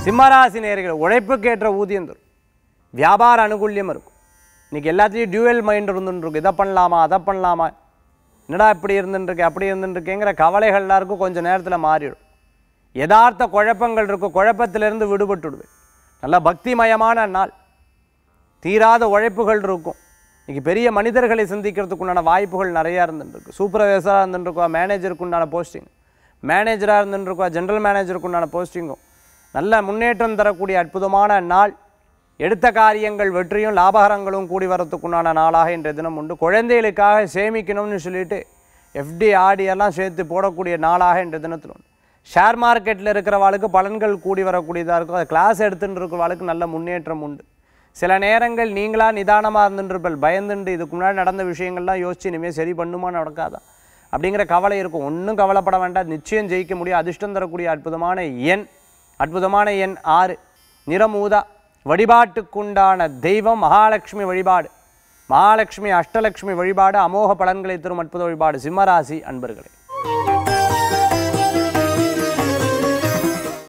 சிம்மராசி நேர்கள் உழைப்புக்கேற்ற ஊதியம் தரும் வியாபார அனுகூல்யம் இருக்கும் இன்னைக்கு எல்லாத்தையும் டியூவல் மைண்ட் இருந்துட்டு இருக்கு இதை பண்ணலாமா அதை பண்ணலாமா என்னடா இப்படி இருந்துருக்கு அப்படி இருந்துருக்கேங்கிற கவலைகள்லாம் இருக்கும் கொஞ்சம் நேரத்தில் மாறிடும் யதார்த்த குழப்பங்கள் இருக்கும் குழப்பத்திலிருந்து விடுபட்டுடுவேன் நல்ல பக்திமயமான நாள் தீராத உழைப்புகள் இருக்கும் இன்னைக்கு பெரிய மனிதர்களை சந்திக்கிறதுக்கு உண்டான வாய்ப்புகள் நிறையா இருந்துருக்கு சூப்பர்வைசராக இருந்துருக்கா மேனேஜருக்கு உண்டான போஸ்டிங் மேனேஜராக இருந்துருக்கா ஜென்ரல் மேனேஜருக்கு உண்டான போஸ்டிங்கும் நல்ல முன்னேற்றம் தரக்கூடிய அற்புதமான நாள் எடுத்த காரியங்கள் வெற்றியும் லாபகரங்களும் கூடி வரத்துக்குண்டான நாளாக இன்றைய தினம் உண்டு குழந்தைகளுக்காக சேமிக்கணும்னு சொல்லிட்டு எஃப்டி ஆடி எல்லாம் சேர்த்து போடக்கூடிய நாளாக இன்றைய தினத்தில் உண்டு ஷேர் மார்க்கெட்டில் இருக்கிறவாளுக்கு பலன்கள் கூடி வரக்கூடியதாக இருக்கும் அது கிளாஸ் எடுத்துட்டு இருக்கிறவாளுக்கு நல்ல முன்னேற்றம் உண்டு சில நேரங்கள் நீங்களா நிதானமாக இருந்துருப்பல் பயந்துண்டு இதுக்கு முன்னாடி நடந்த விஷயங்கள்லாம் யோசிச்சு இனிமேல் சரி பண்ணுமா நடக்காதா அப்படிங்கிற கவலை இருக்கும் ஒன்றும் கவலைப்பட வேண்டாம் நிச்சயம் ஜெயிக்க முடியும் அதிர்ஷ்டம் தரக்கூடிய அற்புதமான எண் அற்புதமான எண் ஆறு நிறமூதா வழிபாட்டுக்குண்டான தெய்வம் மகாலட்சுமி வழிபாடு மகாலட்சுமி அஷ்டலட்சுமி வழிபாடு அமோக பலன்களை தரும் அற்புத வழிபாடு சிம்மராசி அன்பர்களே